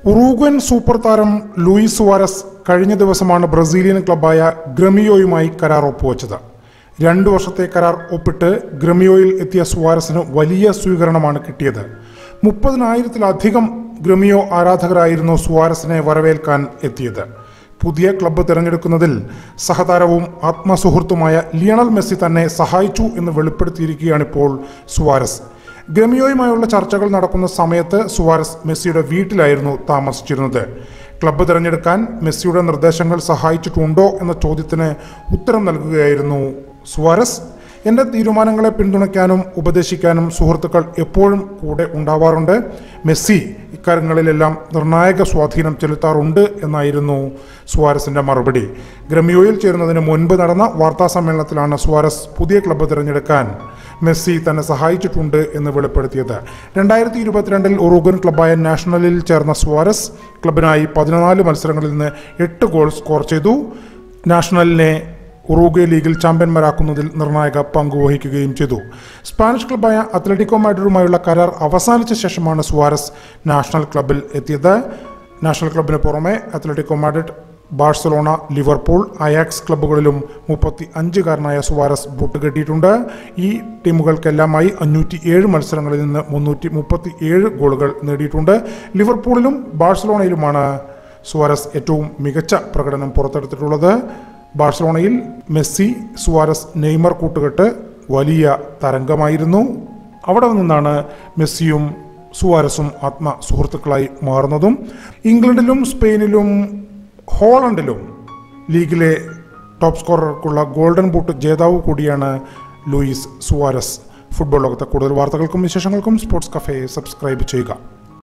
ഉറൂഗ്വൻ super താരം Luis Suarez കഴിഞ്ഞ ദിവസമാണ് ബ്രസീലിയൻ ക്ലബായ ഗ്രമിയോയുമായി കരാർ ഒപ്പുവച്ചത് രണ്ടു വർഷത്തെ കരാർ ഒപ്പിട്ട് ഗ്രമിയോയിൽ എത്തിയ സുവാരസിന് വലിയ സ്വീകരണമാണ് കിട്ടിയത് മുപ്പതിനായിരത്തിലധികം ഗ്രമിയോ ആരാധകരായിരുന്നു സുവാരസിനെ വരവേൽക്കാൻ എത്തിയത് പുതിയ ക്ലബ്ബ് തിരഞ്ഞെടുക്കുന്നതിൽ സഹതാരവും ആത്മസുഹൃത്തുമായ ലിയണൽ മെസ്സി തന്നെ സഹായിച്ചു എന്ന് വെളിപ്പെടുത്തിയിരിക്കുകയാണിപ്പോൾ സുവാരസ് ഗ്രമിയോയുമായുള്ള ചർച്ചകൾ നടക്കുന്ന സമയത്ത് സുവാരസ് മെസ്സിയുടെ വീട്ടിലായിരുന്നു താമസിച്ചിരുന്നത് ക്ലബ്ബ് തിരഞ്ഞെടുക്കാൻ മെസ്സിയുടെ നിർദ്ദേശങ്ങൾ സഹായിച്ചിട്ടുണ്ടോ എന്ന ചോദ്യത്തിന് ഉത്തരം നൽകുകയായിരുന്നു സുവാരസ് എൻ്റെ തീരുമാനങ്ങളെ പിന്തുണയ്ക്കാനും ഉപദേശിക്കാനും സുഹൃത്തുക്കൾ എപ്പോഴും കൂടെ ഉണ്ടാവാറുണ്ട് മെസ്സി ഇക്കാര്യങ്ങളിലെല്ലാം നിർണായക സ്വാധീനം ചെലുത്താറുണ്ട് എന്നായിരുന്നു സുവാരസിൻ്റെ മറുപടി ഗ്രമിയോയിൽ ചേരുന്നതിന് മുൻപ് നടന്ന വാർത്താ സമ്മേളനത്തിലാണ് സുവാരസ് പുതിയ ക്ലബ്ബ് തിരഞ്ഞെടുക്കാൻ മെസ്സി തന്നെ സഹായിച്ചിട്ടുണ്ട് എന്ന് വെളിപ്പെടുത്തിയത് രണ്ടായിരത്തി ഇരുപത്തിരണ്ടിൽ ഉറുഗൻ ക്ലബ്ബായ നാഷണലിൽ ചേർന്ന സുവാരസ് ക്ലബിനായി പതിനാല് മത്സരങ്ങളിൽ നിന്ന് എട്ട് ഗോൾ സ്കോർ ചെയ്തു നാഷണലിനെ ഉറുഗ്വേ ലീഗിൽ ചാമ്പ്യന്മാരാക്കുന്നതിൽ നിർണായക പങ്ക് വഹിക്കുകയും ചെയ്തു സ്പാനിഷ് ക്ലബ്ബായ അത്ലറ്റിക്കോ മാഡ്രിഡുമായുള്ള കരാർ അവസാനിച്ച ശേഷമാണ് സുവാരസ് നാഷണൽ ക്ലബിൽ എത്തിയത് നാഷണൽ ക്ലബിന് പുറമെ Atletico Madrid Barcelona Liverpool Ajax ക്ലബ്ബുകളിലും മുപ്പത്തി അഞ്ചുകാരനായ സുവാരസ് ബൂട്ട് കെട്ടിയിട്ടുണ്ട് ഈ ടീമുകൾക്കെല്ലാമായി അഞ്ഞൂറ്റി ഏഴ് മത്സരങ്ങളിൽ നിന്ന് മുന്നൂറ്റി മുപ്പത്തി ഏഴ് ഗോളുകൾ നേടിയിട്ടുണ്ട് ലിവർപൂളിലും ബാഴ്സലോണയിലുമാണ് സുവാരസ് ഏറ്റവും മികച്ച പ്രകടനം പുറത്തെടുത്തിട്ടുള്ളത് ബാഴ്സലോണയിൽ മെസ്സി സുവാരസ് നെയ്മർ കൂട്ടുകെട്ട് വലിയ തരംഗമായിരുന്നു അവിടെ നിന്നാണ് മെസ്സിയും സുവാരസും ആത്മ സുഹൃത്തുക്കളായി മാറുന്നതും ഇംഗ്ലണ്ടിലും സ്പെയിനിലും ഹോളണ്ടിലും ലീഗിലെ ടോപ്പ് സ്കോറർക്കുള്ള ഗോൾഡൻ ബൂട്ട് ജേതാവ് കൂടിയാണ് ലൂയിസ് സുവാരസ് ഫുട്ബോൾ ലോകത്തെ കൂടുതൽ വാർത്തകൾക്കും വിശേഷങ്ങൾക്കും സ്പോർട്സ് കഫേ സബ്സ്ക്രൈബ് ചെയ്യുക